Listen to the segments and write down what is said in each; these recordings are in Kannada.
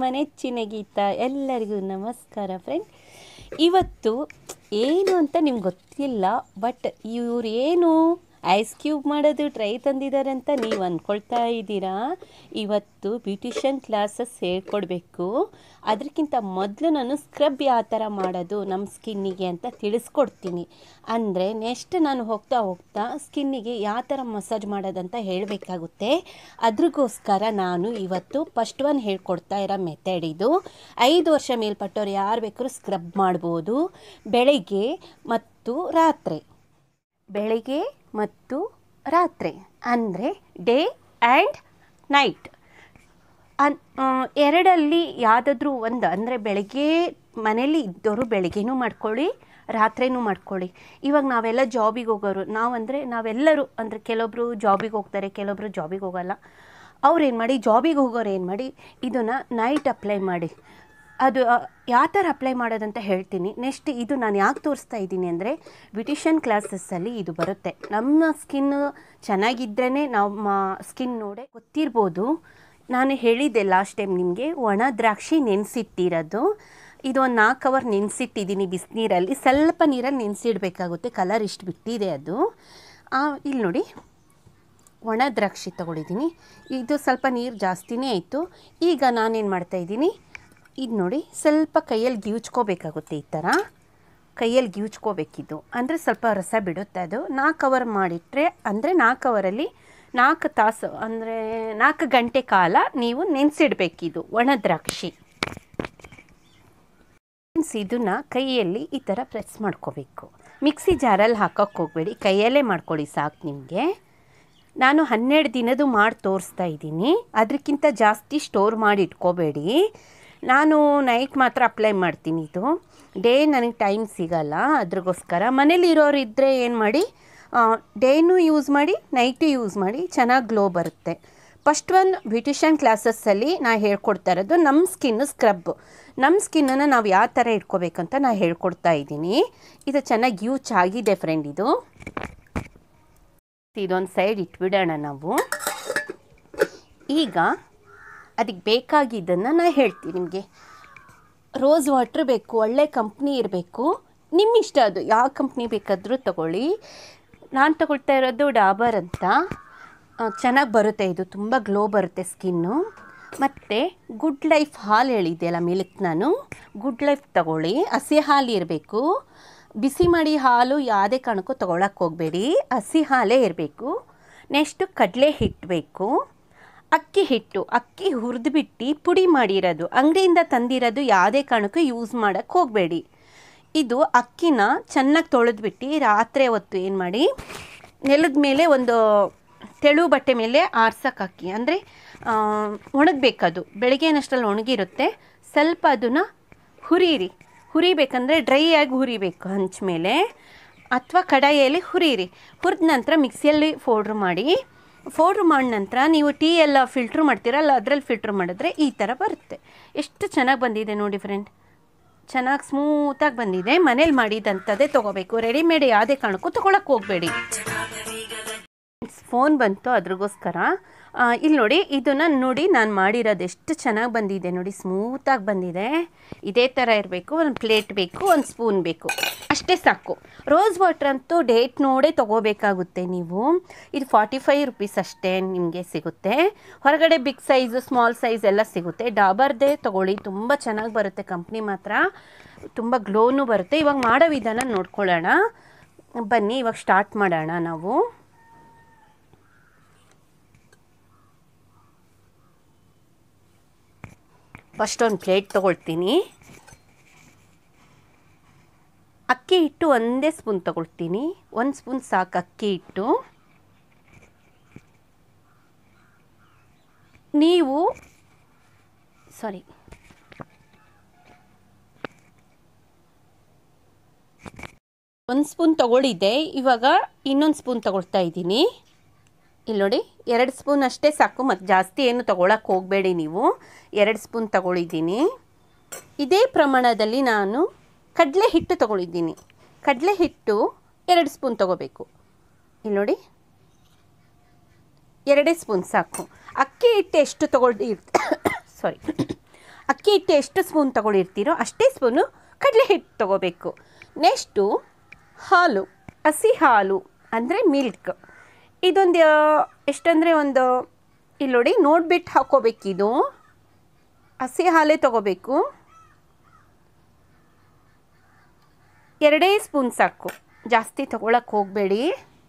ನಿಮ್ಮ ನೆಚ್ಚಿನ ಗೀತ ಎಲ್ಲರಿಗೂ ನಮಸ್ಕಾರ ಫ್ರೆಂಡ್ ಇವತ್ತು ಏನು ಅಂತ ನಿಮ್ಗೆ ಗೊತ್ತಿಲ್ಲ ಬಟ್ ಇವ್ರು ಏನು ಐಸ್ ಕ್ಯೂಬ್ ಮಾಡೋದು ಟ್ರೈ ತಂದಿದ್ದಾರೆ ಅಂತ ನೀವು ಅಂದ್ಕೊಳ್ತಾ ಇದ್ದೀರಾ ಇವತ್ತು ಬ್ಯೂಟಿಷಿಯನ್ ಕ್ಲಾಸಸ್ ಹೇಳ್ಕೊಡ್ಬೇಕು ಅದಕ್ಕಿಂತ ಮೊದಲು ನಾನು ಸ್ಕ್ರಬ್ ಯಾವ ಥರ ಮಾಡೋದು ನಮ್ಮ ಸ್ಕಿನ್ನಿಗೆ ಅಂತ ತಿಳಿಸ್ಕೊಡ್ತೀನಿ ಅಂದರೆ ನೆಕ್ಸ್ಟ್ ನಾನು ಹೋಗ್ತಾ ಹೋಗ್ತಾ ಸ್ಕಿನ್ನಿಗೆ ಯಾವ ಥರ ಮಸಾಜ್ ಮಾಡೋದಂತ ಹೇಳಬೇಕಾಗುತ್ತೆ ಅದ್ರಿಗೋಸ್ಕರ ನಾನು ಇವತ್ತು ಫಸ್ಟ್ ಒನ್ ಹೇಳ್ಕೊಡ್ತಾ ಇರೋ ಮೆಥಡ್ ಇದು ಐದು ವರ್ಷ ಮೇಲ್ಪಟ್ಟವ್ರು ಯಾರು ಬೇಕಾದ್ರೂ ಸ್ಕ್ರಬ್ ಮಾಡ್ಬೋದು ಬೆಳಗ್ಗೆ ಮತ್ತು ರಾತ್ರಿ ಬೆಳಿಗ್ಗೆ ಮತ್ತು ರಾತ್ರಿ ಅಂದರೆ ಡೇ ಆ್ಯಂಡ್ ನೈಟ್ ಅನ್ ಆ, ಎರಡಲ್ಲಿ ಯಾವುದಾದ್ರೂ ಒಂದು ಅಂದರೆ ಬೆಳಗ್ಗೆ ಮನೇಲಿ ಇದ್ದವರು ಬೆಳಗ್ಗೆನೂ ಮಾಡ್ಕೊಳ್ಳಿ ರಾತ್ರಿನೂ ಮಾಡ್ಕೊಳ್ಳಿ ಇವಾಗ ನಾವೆಲ್ಲ ಜಾಬಿಗೆ ಹೋಗೋರು ನಾವಂದರೆ ನಾವೆಲ್ಲರೂ ಅಂದರೆ ಕೆಲವೊಬ್ಬರು ಜಾಬಿಗೆ ಹೋಗ್ತಾರೆ ಕೆಲವೊಬ್ಬರು ಜಾಬಿಗೆ ಹೋಗಲ್ಲ ಅವ್ರು ಏನು ಮಾಡಿ ಜಾಬಿಗೆ ಹೋಗೋರು ಏನು ಮಾಡಿ ಇದನ್ನು ನೈಟ್ ಅಪ್ಲೈ ಮಾಡಿ ಅದು ಯಾವ ಥರ ಅಪ್ಲೈ ಮಾಡೋದಂತ ಹೇಳ್ತೀನಿ ನೆಕ್ಸ್ಟ್ ಇದು ನಾನು ಯಾಕೆ ತೋರಿಸ್ತಾ ಇದ್ದೀನಿ ಅಂದರೆ ಬ್ಯೂಟಿಷಿಯನ್ ಕ್ಲಾಸಸ್ಸಲ್ಲಿ ಇದು ಬರುತ್ತೆ ನಮ್ಮ ಸ್ಕಿನ್ ಚೆನ್ನಾಗಿದ್ರೇ ನಮ್ಮ ಸ್ಕಿನ್ ನೋಡೇ ಗೊತ್ತಿರ್ಬೋದು ನಾನು ಹೇಳಿದ್ದೆ ಲಾಸ್ಟ್ ಟೈಮ್ ನಿಮಗೆ ಒಣ ದ್ರಾಕ್ಷಿ ನೆನೆಸಿಟ್ಟಿರೋದು ಇದು ಒಂದು ನಾಲ್ಕು ಅವರ್ ನೆನೆಸಿಟ್ಟಿದ್ದೀನಿ ಬಿಸಿನೀರಲ್ಲಿ ಸ್ವಲ್ಪ ನೀರಲ್ಲಿ ನೆನೆಸಿಡ್ಬೇಕಾಗುತ್ತೆ ಕಲರ್ ಇಷ್ಟು ಬಿಟ್ಟಿದೆ ಅದು ಆ, ಇಲ್ಲಿ ನೋಡಿ ಒಣ ದ್ರಾಕ್ಷಿ ತೊಗೊಂಡಿದ್ದೀನಿ ಇದು ಸ್ವಲ್ಪ ನೀರು ಜಾಸ್ತಿನೇ ಆಯಿತು ಈಗ ನಾನೇನು ಮಾಡ್ತಾಯಿದ್ದೀನಿ ಇದು ನೋಡಿ ಸ್ವಲ್ಪ ಕೈಯಲ್ಲಿ ಗಿವ್ಚ್ಕೋಬೇಕಾಗುತ್ತೆ ಈ ಥರ ಕೈಯಲ್ಲಿ ಗಿವ್ಚ್ಕೋಬೇಕಿದು ಅಂದರೆ ಸ್ವಲ್ಪ ರಸ ಬಿಡುತ್ತೆ ಅದು ನಾಲ್ಕು ಅವರ್ ಮಾಡಿಟ್ರೆ ಅಂದರೆ ನಾಲ್ಕು ಅವರಲ್ಲಿ ನಾಲ್ಕು ತಾಸು ಅಂದರೆ ನಾಲ್ಕು ಗಂಟೆ ಕಾಲ ನೀವು ನೆನೆಸಿಡ್ಬೇಕಿದು ಒಣ ದ್ರಾಕ್ಷಿ ಫ್ರೆಂಡ್ಸ್ ಇದನ್ನು ಕೈಯಲ್ಲಿ ಈ ಥರ ಪ್ರೆಸ್ ಮಾಡ್ಕೋಬೇಕು ಮಿಕ್ಸಿ ಜಾರಲ್ಲಿ ಹಾಕೋಕ್ಕೆ ಹೋಗಬೇಡಿ ಕೈಯಲ್ಲೇ ಮಾಡ್ಕೊಳ್ಳಿ ಸಾಕು ನಿಮಗೆ ನಾನು ಹನ್ನೆರಡು ದಿನದ್ದು ಮಾಡಿ ತೋರಿಸ್ತಾ ಇದ್ದೀನಿ ಅದಕ್ಕಿಂತ ಜಾಸ್ತಿ ಸ್ಟೋರ್ ಮಾಡಿ ಇಟ್ಕೋಬೇಡಿ ನಾನು ನೈಟ್ ಮಾತ್ರ ಅಪ್ಲೈ ಮಾಡ್ತೀನಿ ಇದು ಡೇ ನನಗೆ ಟೈಮ್ ಸಿಗಲ್ಲ ಅದ್ರಗೋಸ್ಕರ ಮನೇಲಿ ಇರೋರು ಇದ್ದರೆ ಏನು ಮಾಡಿ ಡೇನೂ ಯೂಸ್ ಮಾಡಿ ನೈಟು ಯೂಸ್ ಮಾಡಿ ಚೆನ್ನಾಗಿ ಗ್ಲೋ ಬರುತ್ತೆ ಫಸ್ಟ್ ಒನ್ ಬ್ಯೂಟಿಷಿಯನ್ ಕ್ಲಾಸಸ್ಸಲ್ಲಿ ನಾ ಹೇಳ್ಕೊಡ್ತಾ ಇರೋದು ನಮ್ಮ ಸ್ಕಿನ್ ಸ್ಕ್ರಬ್ ನಮ್ಮ ಸ್ಕಿನ್ನನ್ನು ನಾವು ಯಾವ ಥರ ಇಟ್ಕೋಬೇಕಂತ ನಾ ಹೇಳ್ಕೊಡ್ತಾ ಇದ್ದೀನಿ ಇದು ಚೆನ್ನಾಗಿ ಯೂಚ್ ಆಗಿದೆ ಫ್ರೆಂಡ್ ಇದು ಇದೊಂದು ಸೈಡ್ ಇಟ್ಬಿಡೋಣ ನಾವು ಈಗ ಅದಕ್ಕೆ ಬೇಕಾಗಿದ್ದನ್ನು ನಾ ಹೇಳ್ತೀನಿ ನಿಮಗೆ ರೋಸ್ ವಾಟ್ರ್ ಬೇಕು ಒಳ್ಳೆ ಕಂಪ್ನಿ ಇರಬೇಕು ನಿಮ್ಮ ಇಷ್ಟ ಅದು ಯಾವ ಕಂಪ್ನಿ ಬೇಕಾದರೂ ತಗೊಳ್ಳಿ ನಾನು ತಗೊಳ್ತಾ ಇರೋದು ಡಾಬರ್ ಅಂತ ಚೆನ್ನಾಗಿ ಬರುತ್ತೆ ಇದು ತುಂಬ ಗ್ಲೋ ಬರುತ್ತೆ ಸ್ಕಿನ್ನು ಮತ್ತು ಗುಡ್ ಲೈಫ್ ಹಾಲು ಹೇಳಿದ್ದೆಲ್ಲ ಮಿಲ್ಕ್ ನಾನು ಗುಡ್ ಲೈಫ್ ತಗೊಳ್ಳಿ ಹಸಿ ಹಾಲು ಇರಬೇಕು ಬಿಸಿ ಮಾಡಿ ಹಾಲು ಯಾವುದೇ ಕಾರಣಕ್ಕೂ ತೊಗೊಳಕ್ಕೆ ಹೋಗಬೇಡಿ ಹಸಿ ಹಾಲೇ ಇರಬೇಕು ನೆಕ್ಸ್ಟು ಕಡಲೆ ಹಿಟ್ಟು ಬೇಕು ಅಕ್ಕಿ ಹಿಟ್ಟು ಅಕ್ಕಿ ಹುರಿದ್ಬಿಟ್ಟು ಪುಡಿ ಮಾಡಿರೋದು ಅಂಗಡಿಯಿಂದ ತಂದಿರೋದು ಯಾವುದೇ ಕಾರಣಕ್ಕೂ ಯೂಸ್ ಮಾಡೋಕ್ಕೆ ಹೋಗಬೇಡಿ ಇದು ಅಕ್ಕಿನ ಚೆನ್ನಾಗಿ ತೊಳೆದ್ಬಿಟ್ಟು ರಾತ್ರಿ ಹೊತ್ತು ಏನು ಮಾಡಿ ನೆಲದ ಮೇಲೆ ಒಂದು ತೆಳು ಬಟ್ಟೆ ಮೇಲೆ ಆರ್ಸಕ್ಕೆ ಹಾಕಿ ಅಂದರೆ ಒಣಗಬೇಕದು ಬೆಳಗ್ಗೆನಷ್ಟರಲ್ಲಿ ಒಣಗಿರುತ್ತೆ ಸ್ವಲ್ಪ ಅದನ್ನು ಹುರಿಯಿರಿ ಹುರಿಬೇಕಂದ್ರೆ ಡ್ರೈ ಆಗಿ ಹುರಿಬೇಕು ಹಂಚ ಮೇಲೆ ಅಥವಾ ಕಡಾಯಿಯಲ್ಲಿ ಹುರಿಯಿರಿ ಹುರಿದ ನಂತರ ಮಿಕ್ಸಿಯಲ್ಲಿ ಫೋಡ್ರ್ ಮಾಡಿ ಫೋಡ್ರ್ ಮಾಡಿದ ನಂತರ ನೀವು ಟೀ ಎಲ್ಲ ಫಿಲ್ಟ್ರ್ ಮಾಡ್ತೀರಲ್ಲ ಅದರಲ್ಲಿ ಫಿಲ್ಟ್ರ್ ಮಾಡಿದ್ರೆ ಈ ಥರ ಬರುತ್ತೆ ಎಷ್ಟು ಚೆನ್ನಾಗಿ ಬಂದಿದೆ ನೋಡಿ ಫ್ರೆಂಡ್ ಚೆನ್ನಾಗಿ ಸ್ಮೂತಾಗಿ ಬಂದಿದೆ ಮನೇಲಿ ಮಾಡಿದಂಥದ್ದೇ ತೊಗೋಬೇಕು ರೆಡಿಮೇಡ್ ಯಾವುದೇ ಕಾರಣಕ್ಕೂ ತೊಗೊಳಕ್ಕೆ ಹೋಗಬೇಡಿ ಫೋನ್ ಬಂತು ಅದ್ರಿಗೋಸ್ಕರ ಆ, ಇಲ್ಲಿ ನೋಡಿ ಇದನ್ನು ನೋಡಿ ನಾನು ಮಾಡಿರೋದು ಎಷ್ಟು ಚೆನ್ನಾಗಿ ಬಂದಿದೆ ನೋಡಿ ಸ್ಮೂತಾಗಿ ಬಂದಿದೆ ಇದೇ ಥರ ಇರಬೇಕು ಒಂದು ಪ್ಲೇಟ್ ಬೇಕು ಒಂದು ಸ್ಪೂನ್ ಬೇಕು ಅಷ್ಟೇ ಸಾಕು ರೋಸ್ ವಾಟ್ರ್ ಅಂತೂ ಡೇಟ್ ನೋಡೇ ತೊಗೋಬೇಕಾಗುತ್ತೆ ನೀವು ಇದು ಫಾರ್ಟಿ ಫೈವ್ ರುಪೀಸ್ ಅಷ್ಟೇ ನಿಮಗೆ ಸಿಗುತ್ತೆ ಹೊರಗಡೆ ಬಿಗ್ ಸೈಜು ಸ್ಮಾಲ್ ಸೈಜ್ ಎಲ್ಲ ಸಿಗುತ್ತೆ ಡಾಬರ್ದೇ ತೊಗೊಳ್ಳಿ ತುಂಬ ಚೆನ್ನಾಗಿ ಬರುತ್ತೆ ಕಂಪ್ನಿ ಮಾತ್ರ ತುಂಬ ಗ್ಲೋನು ಬರುತ್ತೆ ಇವಾಗ ಮಾಡೋ ವಿಧಾನ ನೋಡ್ಕೊಳ್ಳೋಣ ಬನ್ನಿ ಇವಾಗ ಸ್ಟಾರ್ಟ್ ಮಾಡೋಣ ನಾವು ಫಸ್ಟ್ ಒಂದು ಪ್ಲೇಟ್ ತೊಗೊಳ್ತೀನಿ ಅಕ್ಕಿ ಹಿಟ್ಟು ಒಂದೇ ಸ್ಪೂನ್ ತೊಗೊಳ್ತೀನಿ ಒಂದು ಸ್ಪೂನ್ ಸಾಕು ಅಕ್ಕಿ ಹಿಟ್ಟು ನೀವು ಸಾರಿ ಒಂದು ಸ್ಪೂನ್ ತೊಗೊಳಿದ್ದೆ ಇವಾಗ ಇನ್ನೊಂದು ಸ್ಪೂನ್ ತೊಗೊಳ್ತಾ ಇದ್ದೀನಿ ಇಲ್ಲಿ ನೋಡಿ ಎರಡು ಸ್ಪೂನ್ ಅಷ್ಟೇ ಸಾಕು ಮತ್ತು ಜಾಸ್ತಿ ಏನು ತೊಗೊಳಕ್ಕೆ ಹೋಗಬೇಡಿ ನೀವು ಎರಡು ಸ್ಪೂನ್ ತೊಗೊಳಿದ್ದೀನಿ ಇದೇ ಪ್ರಮಾಣದಲ್ಲಿ ನಾನು ಕಡಲೆ ಹಿಟ್ಟು ತೊಗೊಳಿದ್ದೀನಿ ಕಡಲೆ ಹಿಟ್ಟು ಎರಡು ಸ್ಪೂನ್ ತೊಗೋಬೇಕು ಇಲ್ಲಿ ನೋಡಿ ಎರಡೇ ಸ್ಪೂನ್ ಸಾಕು ಅಕ್ಕಿ ಹಿಟ್ಟು ಎಷ್ಟು ತೊಗೊಳ್ದಿ ಸಾರಿ ಅಕ್ಕಿ ಹಿಟ್ಟು ಎಷ್ಟು ಸ್ಪೂನ್ ತೊಗೊಂಡಿರ್ತೀರೋ ಅಷ್ಟೇ ಸ್ಪೂನು ಕಡಲೆ ಹಿಟ್ಟು ತೊಗೋಬೇಕು ನೆಕ್ಸ್ಟು ಹಾಲು ಹಸಿ ಹಾಲು ಅಂದರೆ ಮಿಲ್ಕ್ ಇದೊಂದು ಎಷ್ಟಂದರೆ ಒಂದು ಇಲ್ಲಿ ನೋಡಿ ನೋಡ್ಬಿಟ್ಟು ಹಾಕೋಬೇಕಿದು ಹಸಿ ಹಾಲೇ ತೊಗೋಬೇಕು ಎರಡೇ ಸ್ಪೂನ್ ಸಾಕು ಜಾಸ್ತಿ ತೊಗೊಳಕ್ಕೆ ಹೋಗಬೇಡಿ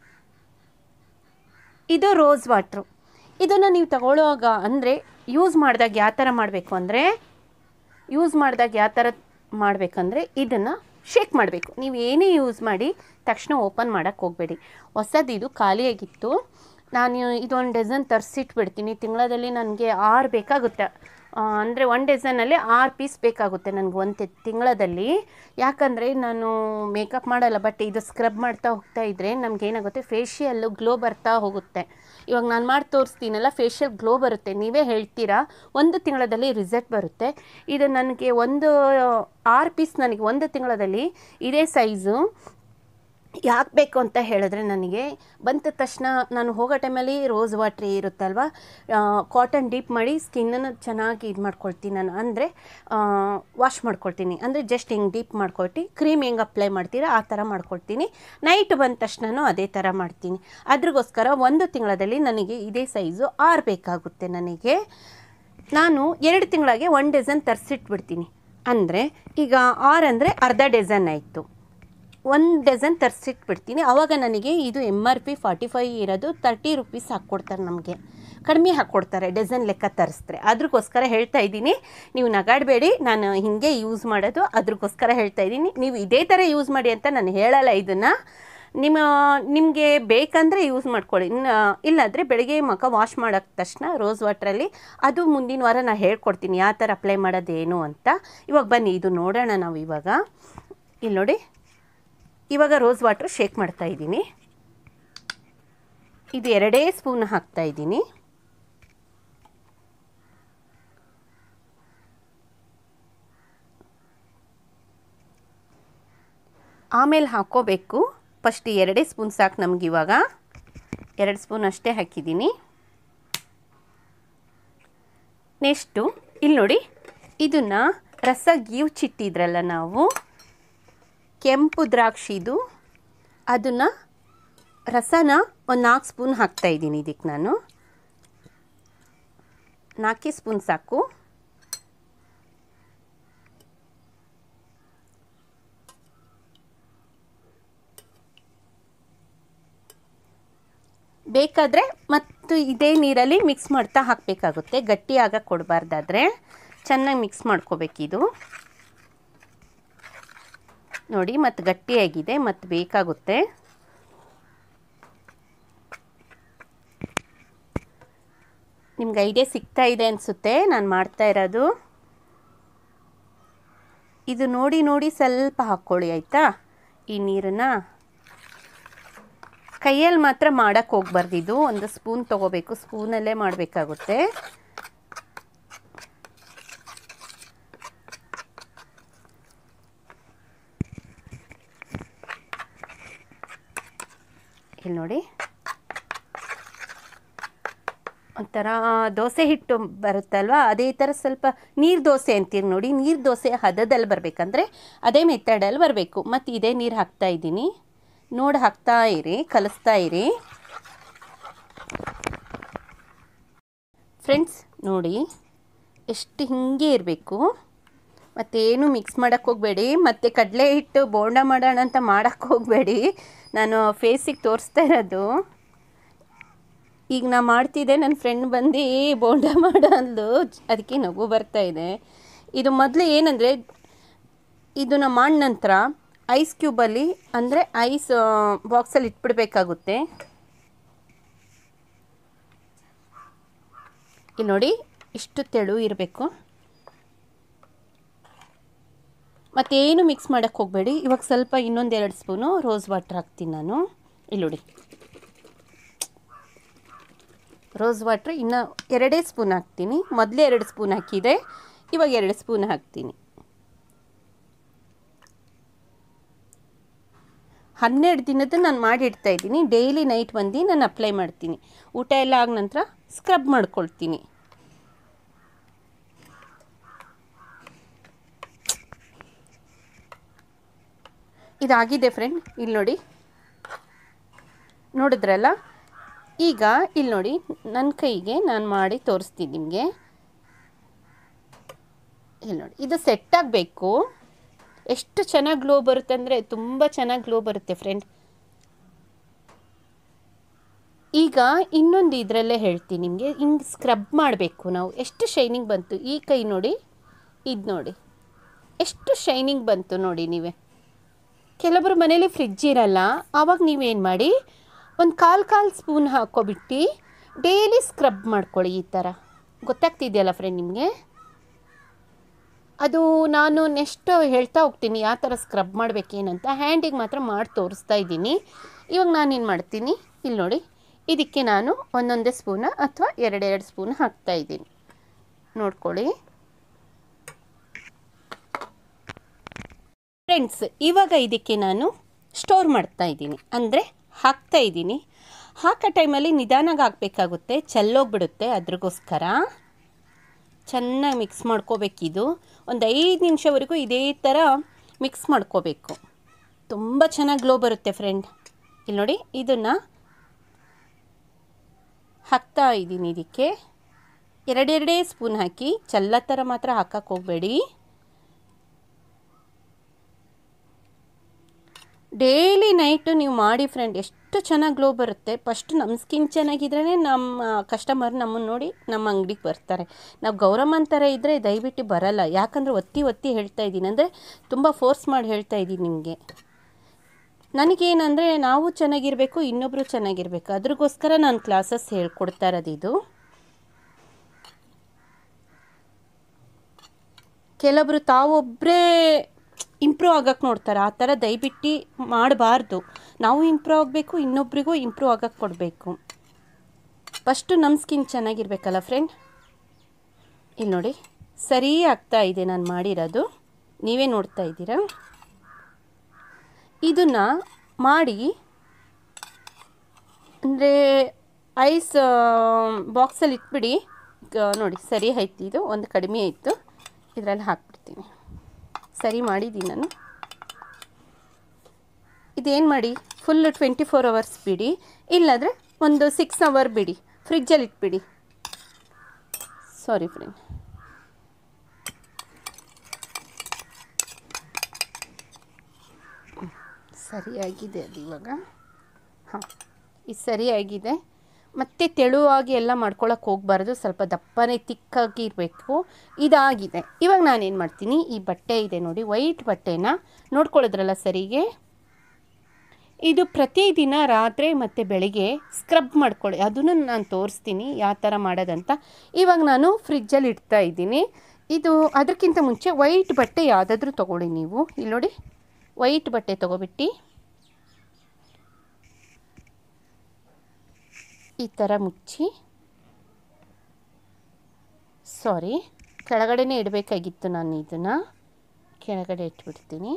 ಇದು ರೋಸ್ ವಾಟ್ರು ಇದನ್ನು ನೀವು ತಗೊಳ್ಳುವಾಗ ಅಂದರೆ ಯೂಸ್ ಮಾಡಿದಾಗ ಯಾವ ಥರ ಮಾಡಬೇಕು ಅಂದರೆ ಯೂಸ್ ಮಾಡಿದಾಗ ಯಾವ ಥರ ಮಾಡಬೇಕಂದ್ರೆ ಇದನ್ನು ಶೇಕ್ ಮಾಡಬೇಕು ನೀವು ಏನೇ ಯೂಸ್ ಮಾಡಿ ತಕ್ಷಣ ಓಪನ್ ಮಾಡೋಕ್ಕೆ ಹೋಗಬೇಡಿ ಹೊಸದು ಇದು ಖಾಲಿಯಾಗಿತ್ತು ನಾನು ಇದೊಂದು ಡಜನ್ ತರಿಸಿಟ್ಬಿಡ್ತೀನಿ ತಿಂಗಳಲ್ಲಿ ನನಗೆ ಆರು ಬೇಕಾಗುತ್ತೆ ಅಂದರೆ ಒನ್ ಡಜನಲ್ಲಿ ಆರು ಪೀಸ್ ಬೇಕಾಗುತ್ತೆ ನನಗೆ ಒಂದು ತಿಂಗಳಲ್ಲಿ ಯಾಕಂದರೆ ನಾನು ಮೇಕಪ್ ಮಾಡಲ್ಲ ಬಟ್ ಇದು ಸ್ಕ್ರಬ್ ಮಾಡ್ತಾ ಹೋಗ್ತಾ ಇದ್ದರೆ ನಮ್ಗೆ ಏನಾಗುತ್ತೆ ಫೇಶಿಯಲ್ಲು ಗ್ಲೋ ಬರ್ತಾ ಹೋಗುತ್ತೆ ಇವಾಗ ನಾನು ಮಾಡಿ ತೋರಿಸ್ತೀನಲ್ಲ ಫೇಶಿಯಲ್ ಗ್ಲೋ ಬರುತ್ತೆ ನೀವೇ ಹೇಳ್ತೀರಾ ಒಂದು ತಿಂಗಳಲ್ಲಿ ರಿಸಲ್ಟ್ ಬರುತ್ತೆ ಇದು ನನಗೆ ಒಂದು ಆರು ಪೀಸ್ ನನಗೆ ಒಂದು ತಿಂಗಳಲ್ಲಿ ಇದೇ ಸೈಜು ಯಾಕೆ ಬೇಕು ಅಂತ ಹೇಳಿದ್ರೆ ನನಗೆ ಬಂದ ತಕ್ಷಣ ನಾನು ಹೋಗೋ ಟೈಮಲ್ಲಿ ರೋಸ್ ವಾಟ್ರ್ ಇರುತ್ತಲ್ವ ಕಾಟನ್ ಡೀಪ್ ಮಾಡಿ ಸ್ಕಿನ್ನನ್ನು ಚೆನ್ನಾಗಿ ಇದು ಮಾಡ್ಕೊಳ್ತೀನಿ ನಾನು ಅಂದರೆ ವಾಶ್ ಮಾಡ್ಕೊಳ್ತೀನಿ ಅಂದರೆ ಜಸ್ಟ್ ಹಿಂಗೆ ಡೀಪ್ ಮಾಡ್ಕೊಟ್ಟು ಕ್ರೀಮ್ ಹೆಂಗೆ ಅಪ್ಲೈ ಮಾಡ್ತೀರಾ ಆ ಥರ ಮಾಡ್ಕೊಳ್ತೀನಿ ನೈಟ್ ಬಂದ ತಕ್ಷಣನೂ ಅದೇ ಥರ ಮಾಡ್ತೀನಿ ಅದ್ರಗೋಸ್ಕರ ಒಂದು ತಿಂಗಳಲ್ಲಿ ನನಗೆ ಇದೇ ಸೈಜು ಆರು ಬೇಕಾಗುತ್ತೆ ನನಗೆ ನಾನು ಎರಡು ತಿಂಗಳಿಗೆ ಒನ್ ಡಜನ್ ತರಿಸಿಟ್ಬಿಡ್ತೀನಿ ಅಂದರೆ ಈಗ ಆರು ಅಂದರೆ ಅರ್ಧ ಡಜನ್ ಆಯಿತು ಒಂದು ಡಜನ್ ತರಿಸಿಟ್ಬಿಡ್ತೀನಿ ಆವಾಗ ನನಗೆ ಇದು M R P forty five ಇರೋದು ತರ್ಟಿ ರುಪೀಸ್ ಹಾಕ್ಕೊಡ್ತಾರೆ ನಮಗೆ ಕಡಿಮೆ ಹಾಕ್ಕೊಡ್ತಾರೆ ಡಜನ್ ಲೆಕ್ಕ ತರಿಸಿದ್ರೆ ಅದ್ರಗೋಸ್ಕರ ಹೇಳ್ತಾ ಇದ್ದೀನಿ ನೀವು ನಗಾಡಬೇಡಿ ನಾನು ಹೀಗೆ ಯೂಸ್ ಮಾಡೋದು ಅದ್ರಗೋಸ್ಕರ ಹೇಳ್ತಾ ಇದ್ದೀನಿ ನೀವು ಇದೇ ಥರ ಯೂಸ್ ಮಾಡಿ ಅಂತ ನಾನು ಹೇಳಲ್ಲ ಇದನ್ನು ನಿಮ್ಮ ನಿಮಗೆ ಬೇಕಂದರೆ ಯೂಸ್ ಮಾಡ್ಕೊಳ್ಳಿ ಇನ್ನು ಇಲ್ಲಾಂದರೆ ಬೆಳಗ್ಗೆ ಮುಖ ವಾಶ್ ಮಾಡೋಕ್ಕೆ ತಕ್ಷಣ ರೋಸ್ ವಾಟ್ರಲ್ಲಿ ಅದು ಮುಂದಿನ ವಾರ ನಾನು ಹೇಳ್ಕೊಡ್ತೀನಿ ಯಾವ ಥರ ಅಪ್ಲೈ ಮಾಡೋದೇನು ಅಂತ ಇವಾಗ ಬನ್ನಿ ಇದು ನೋಡೋಣ ನಾವು ಇವಾಗ ಇಲ್ಲಿ ನೋಡಿ ಇವಾಗ ರೋಸ್ ವಾಟ್ರ್ ಶೇಕ್ ಮಾಡ್ತಾ ಇದ್ದೀನಿ ಇದು ಎರಡೇ ಸ್ಪೂನ್ ಹಾಕ್ತಾ ಇದ್ದೀನಿ ಆಮೇಲೆ ಹಾಕ್ಕೋಬೇಕು ಫಸ್ಟ್ ಎರಡೇ ಸ್ಪೂನ್ ಸಾಕು ನಮ್ಗೆ ಇವಾಗ ಎರಡು ಸ್ಪೂನ್ ಅಷ್ಟೇ ಹಾಕಿದ್ದೀನಿ ನೆಕ್ಸ್ಟು ಇಲ್ಲಿ ನೋಡಿ ಇದನ್ನು ರಸ ಗೀವ್ಚಿಟ್ಟಿದ್ರಲ್ಲ ನಾವು ಕೆಂಪು ದ್ರಾಕ್ಷಿದು ಅದನ್ನು ರಸನ ಒಂದು ನಾಲ್ಕು ಸ್ಪೂನ್ ಹಾಕ್ತಾಯಿದ್ದೀನಿ ಇದಕ್ಕೆ ನಾನು ನಾಲ್ಕೇ ಸ್ಪೂನ್ ಸಾಕು ಬೇಕಾದರೆ ಮತ್ತು ಇದೇ ನೀರಲ್ಲಿ ಮಿಕ್ಸ್ ಮಾಡ್ತಾ ಹಾಕಬೇಕಾಗುತ್ತೆ ಗಟ್ಟಿ ಆಗಕ್ಕೆ ಕೊಡಬಾರ್ದಾದ್ರೆ ಚೆನ್ನಾಗಿ ಮಿಕ್ಸ್ ಮಾಡ್ಕೋಬೇಕಿದು ನೋಡಿ ಮತ್ತು ಗಟ್ಟಿಯಾಗಿದೆ ಮತ್ತು ಬೇಕಾಗುತ್ತೆ ನಿಮ್ಗೆ ಐಡಿಯಾ ಸಿಗ್ತಾ ಇದೆ ಅನಿಸುತ್ತೆ ನಾನು ಮಾಡ್ತಾ ಇರೋದು ಇದು ನೋಡಿ ನೋಡಿ ಸ್ವಲ್ಪ ಹಾಕ್ಕೊಳ್ಳಿ ಆಯಿತಾ ಈ ನೀರನ್ನು ಕೈಯಲ್ಲಿ ಮಾತ್ರ ಮಾಡೋಕ್ಕೆ ಹೋಗ್ಬಾರ್ದು ಇದು ಒಂದು ಸ್ಪೂನ್ ತೊಗೋಬೇಕು ಸ್ಪೂನಲ್ಲೇ ಮಾಡಬೇಕಾಗುತ್ತೆ ಇಲ್ಲಿ ನೋಡಿ ಒಂಥರ ದೋಸೆ ಹಿಟ್ಟು ಬರುತ್ತಲ್ವ ಅದೇ ಥರ ಸ್ವಲ್ಪ ನೀರು ದೋಸೆ ಅಂತೀರಿ ನೋಡಿ ನೀರು ದೋಸೆ ಹದದಲ್ಲಿ ಬರಬೇಕಂದ್ರೆ ಅದೇ ಮೆಥಡಲ್ಲಿ ಬರಬೇಕು ಮತ್ತು ಇದೇ ನೀರು ಹಾಕ್ತಾ ಇದ್ದೀನಿ ನೋಡಿ ಹಾಕ್ತಾ ಇರಿ ಕಲಿಸ್ತಾ ಇರಿ ಫ್ರೆಂಡ್ಸ್ ನೋಡಿ ಎಷ್ಟು ಹಿಂಗೆ ಇರಬೇಕು ಮತ್ತೇನು ಮಿಕ್ಸ್ ಮಾಡೋಕ್ಕೆ ಹೋಗಬೇಡಿ ಮತ್ತು ಕಡಲೆ ಹಿಟ್ಟು ಬೋಂಡ ಮಾಡೋಣ ಅಂತ ಮಾಡೋಕ್ಕೆ ಹೋಗಬೇಡಿ ನಾನು ಫೇಸಿಗೆ ತೋರಿಸ್ತಾ ಇರೋದು ಈಗ ನಾ ಮಾಡ್ತಿದ್ದೆ ನನ್ನ ಫ್ರೆಂಡ್ ಬಂದು ಬೋಂಡ ಮಾಡು ಅಂದ್ಲು ಅದಕ್ಕೆ ನಗು ಬರ್ತಾ ಇದೆ ಇದು ಮೊದಲು ಏನಂದರೆ ಇದನ್ನು ಮಾಡಿ ನಂತರ ಐಸ್ ಕ್ಯೂಬಲ್ಲಿ ಅಂದರೆ ಐಸ್ ಬಾಕ್ಸಲ್ಲಿ ಇಟ್ಬಿಡ್ಬೇಕಾಗುತ್ತೆ ಇಲ್ಲಿ ನೋಡಿ ಇಷ್ಟು ತೆಳು ಇರಬೇಕು ಮತ್ತೇನು ಮಿಕ್ಸ್ ಮಾಡೋಕ್ಕೆ ಹೋಗಬೇಡಿ ಇವಾಗ ಸ್ವಲ್ಪ ಇನ್ನೊಂದು ಎರಡು ಸ್ಪೂನು ರೋಸ್ ವಾಟ್ರ್ ಹಾಕ್ತೀನಿ ನಾನು ಇಲ್ಲಿ ನೋಡಿ ರೋಸ್ ವಾಟ್ರ್ ಇನ್ನು ಎರಡೇ ಸ್ಪೂನ್ ಹಾಕ್ತೀನಿ ಮೊದಲೇ ಎರಡು ಸ್ಪೂನ್ ಹಾಕಿದೆ ಇವಾಗ ಎರಡು ಸ್ಪೂನ್ ಹಾಕ್ತೀನಿ ಹನ್ನೆರಡು ದಿನದ ನಾನು ಮಾಡಿಡ್ತಾ ಇದ್ದೀನಿ ಡೈಲಿ ನೈಟ್ ಬಂದು ನಾನು ಅಪ್ಲೈ ಮಾಡ್ತೀನಿ ಊಟ ಎಲ್ಲ ಆದ ನಂತರ ಸ್ಕ್ರಬ್ ಮಾಡ್ಕೊಳ್ತೀನಿ ಇದಾಗಿದೆ ಫ್ರೆಂಡ್ ಇಲ್ಲಿ ನೋಡಿ ನೋಡಿದ್ರಲ್ಲ ಈಗ ಇಲ್ಲಿ ನೋಡಿ ನನ್ನ ಕೈಗೆ ನಾನು ಮಾಡಿ ತೋರಿಸ್ತೀನಿ ನಿಮಗೆ ಇಲ್ಲಿ ನೋಡಿ ಇದು ಸೆಟ್ ಆಗಬೇಕು ಎಷ್ಟು ಚೆನ್ನಾಗಿ ಗ್ಲೋ ಬರುತ್ತೆ ಅಂದರೆ ತುಂಬ ಚೆನ್ನಾಗಿ ಗ್ಲೋ ಬರುತ್ತೆ ಫ್ರೆಂಡ್ ಈಗ ಇನ್ನೊಂದು ಇದರಲ್ಲೇ ಹೇಳ್ತೀನಿ ನಿಮಗೆ ಹಿಂಗೆ ಸ್ಕ್ರಬ್ ಮಾಡಬೇಕು ನಾವು ಎಷ್ಟು ಶೈನಿಂಗ್ ಬಂತು ಈ ಕೈ ನೋಡಿ ಇದು ನೋಡಿ ಎಷ್ಟು ಶೈನಿಂಗ್ ಬಂತು ನೋಡಿ ನೀವೇ ಕೆಲವರು ಮನೇಲಿ ಫ್ರಿಜ್ ಇರಲ್ಲ ಆವಾಗ ನೀವೇನು ಮಾಡಿ ಒಂದು ಕಾಲು ಕಾಲು ಸ್ಪೂನ್ ಹಾಕ್ಕೊಬಿಟ್ಟು ಡೈಲಿ ಸ್ಕ್ರಬ್ ಮಾಡ್ಕೊಳ್ಳಿ ಈ ಥರ ಗೊತ್ತಾಗ್ತಿದೆಯಲ್ಲ ಫ್ರೆಂಡ್ ನಿಮಗೆ ಅದು ನಾನು ನೆಕ್ಸ್ಟ್ ಹೇಳ್ತಾ ಹೋಗ್ತೀನಿ ಯಾವ ಥರ ಸ್ಕ್ರಬ್ ಮಾಡಬೇಕೇನಂತ ಹ್ಯಾಂಡಿಗೆ ಮಾತ್ರ ಮಾಡಿ ತೋರಿಸ್ತಾ ಇದ್ದೀನಿ ಇವಾಗ ನಾನೇನು ಮಾಡ್ತೀನಿ ಇಲ್ಲಿ ನೋಡಿ ಇದಕ್ಕೆ ನಾನು ಒಂದೊಂದೇ ಸ್ಪೂನ ಅಥವಾ ಎರಡೆರಡು ಸ್ಪೂನ್ ಹಾಕ್ತಾ ಇದ್ದೀನಿ ನೋಡ್ಕೊಳ್ಳಿ ಫ್ರೆಂಡ್ಸ್ ಇವಾಗ ಇದಕ್ಕೆ ನಾನು ಸ್ಟೋರ್ ಮಾಡ್ತಾ ಇದ್ದೀನಿ ಅಂದರೆ ಹಾಕ್ತಾ ಇದ್ದೀನಿ ಹಾಕೋ ಟೈಮಲ್ಲಿ ನಿಧಾನಾಗಿ ಹಾಕಬೇಕಾಗುತ್ತೆ ಚೆಲ್ಲೋಗ್ಬಿಡುತ್ತೆ ಅದ್ರಿಗೋಸ್ಕರ ಚೆನ್ನಾಗಿ ಮಿಕ್ಸ್ ಮಾಡ್ಕೋಬೇಕಿದು ಒಂದು ಐದು ನಿಮಿಷವರೆಗೂ ಇದೇ ಥರ ಮಿಕ್ಸ್ ಮಾಡ್ಕೋಬೇಕು ತುಂಬ ಚೆನ್ನಾಗಿ ಗ್ಲೋ ಬರುತ್ತೆ ಫ್ರೆಂಡ್ ಇಲ್ಲಿ ನೋಡಿ ಇದನ್ನು ಹಾಕ್ತಾ ಇದ್ದೀನಿ ಇದಕ್ಕೆ ಎರಡೆರಡೇ ಸ್ಪೂನ್ ಹಾಕಿ ಚೆಲ್ಲ ಥರ ಮಾತ್ರ ಹಾಕಕ್ಕೆ ಹೋಗಬೇಡಿ ಡೈಲಿ ನೈಟು ನೀವು ಮಾಡಿ ಫ್ರೆಂಡ್ ಎಷ್ಟು ಚೆನ್ನಾಗಿ ಗ್ಲೋ ಬರುತ್ತೆ ಫಸ್ಟ್ ನಮ್ಮ ಸ್ಕಿನ್ ಚೆನ್ನಾಗಿದ್ರೇ ನಮ್ಮ ಕಸ್ಟಮರ್ ನಮ್ಮನ್ನು ನೋಡಿ ನಮ್ಮ ಅಂಗಡಿಗೆ ಬರ್ತಾರೆ ನಾವು ಗೌರಮ್ಮನ ಥರ ಇದ್ದರೆ ದಯವಿಟ್ಟು ಬರಲ್ಲ ಯಾಕಂದರೆ ಒತ್ತಿ ಒತ್ತಿ ಹೇಳ್ತಾ ಇದ್ದೀನಿ ಅಂದರೆ ತುಂಬ ಫೋರ್ಸ್ ಮಾಡಿ ಹೇಳ್ತಾ ಇದ್ದೀನಿ ನಿಮಗೆ ನನಗೇನಂದರೆ ನಾವು ಚೆನ್ನಾಗಿರಬೇಕು ಇನ್ನೊಬ್ಬರು ಚೆನ್ನಾಗಿರಬೇಕು ಅದ್ರಿಗೋಸ್ಕರ ನಾನು ಕ್ಲಾಸಸ್ ಹೇಳ್ಕೊಡ್ತಾ ಇರೋದು ಇದು ಕೆಲವರು ತಾವೊಬ್ಬರೇ ಇಂಪ್ರೂವ್ ಆಗಕ್ಕೆ ನೋಡ್ತಾರೆ ಆ ಥರ ದಯವಿಟ್ಟು ಮಾಡಬಾರ್ದು ನಾವು ಇಂಪ್ರೂವ್ ಆಗಬೇಕು ಇನ್ನೊಬ್ರಿಗೂ ಇಂಪ್ರೂವ್ ಆಗಕ್ಕೆ ಕೊಡಬೇಕು ಫಸ್ಟು ನಮ್ಮ ಸ್ಕಿನ್ ಚೆನ್ನಾಗಿರ್ಬೇಕಲ್ಲ ಫ್ರೆಂಡ್ ಇಲ್ಲಿ ನೋಡಿ ಸರಿ ಆಗ್ತಾ ಇದೆ ನಾನು ಮಾಡಿರೋದು ನೀವೇ ನೋಡ್ತಾ ಇದ್ದೀರಾ ಇದನ್ನು ಮಾಡಿ ಅಂದರೆ ಐಸ್ ಬಾಕ್ಸಲ್ಲಿ ಇಟ್ಬಿಡಿ ಗ- ನೋಡಿ ಸರಿ ಆಯ್ತು ಇದು ಒಂದು ಕಡಿಮೆ ಆಯಿತು ಇದರಲ್ಲಿ ಹಾಕ್ಬಿಡ್ತೀನಿ ಸರಿ ಮಾಡಿದ್ದೀನಿ ನಾನು ಇದೇನು ಮಾಡಿ ಫುಲ್ ಟ್ವೆಂಟಿ ಫೋರ್ ಅವರ್ಸ್ ಬಿಡಿ ಇಲ್ಲಾಂದರೆ ಒಂದು ಸಿಕ್ಸ್ ಅವರ್ ಬಿಡಿ ಫ್ರಿಜ್ಜಲ್ಲಿ ಇಟ್ಬಿಡಿ ಸಾರಿ ಫ್ರೆಂಡ್ ಸರಿಯಾಗಿದೆ ಅದು ಇವಾಗ ಹಾಂ ಇದು ಸರಿಯಾಗಿದೆ ಮತ್ತೆ ತೆಳುವಾಗಿ ಎಲ್ಲ ಮಾಡ್ಕೊಳಕ್ಕೆ ಹೋಗಬಾರ್ದು ಸ್ವಲ್ಪ ದಪ್ಪನೇ ತಿಕ್ಕಾಗಿ ಇರಬೇಕು ಇದಾಗಿದೆ ಇವಾಗ ನಾನೇನು ಮಾಡ್ತೀನಿ ಈ ಬಟ್ಟೆ ಇದೆ ನೋಡಿ ವೈಟ್ ಬಟ್ಟೆನ ನೋಡ್ಕೊಳ್ಳೋದ್ರಲ್ಲ ಸರಿಗೆ ಇದು ಪ್ರತಿದಿನ ರಾತ್ರಿ ಮತ್ತು ಬೆಳಿಗ್ಗೆ ಸ್ಕ್ರಬ್ ಮಾಡ್ಕೊಳ್ಳಿ ಅದನ್ನು ನಾನು ತೋರಿಸ್ತೀನಿ ಯಾವ ಥರ ಮಾಡೋದಂತ ಇವಾಗ ನಾನು ಫ್ರಿಜ್ಜಲ್ಲಿ ಇಡ್ತಾ ಇದ್ದೀನಿ ಇದು ಅದಕ್ಕಿಂತ ಮುಂಚೆ ವೈಟ್ ಬಟ್ಟೆ ಯಾವುದಾದ್ರೂ ತೊಗೊಳ್ಳಿ ನೀವು ಇಲ್ಲಿ ನೋಡಿ ವೈಟ್ ಬಟ್ಟೆ ತೊಗೊಬಿಟ್ಟು ಈ ಥರ ಮುಚ್ಚಿ ಸಾರಿ ಕೆಳಗಡೆನೇ ಇಡಬೇಕಾಗಿತ್ತು ನಾನು ಇದನ್ನು ಕೆಳಗಡೆ ಇಟ್ಬಿಡ್ತೀನಿ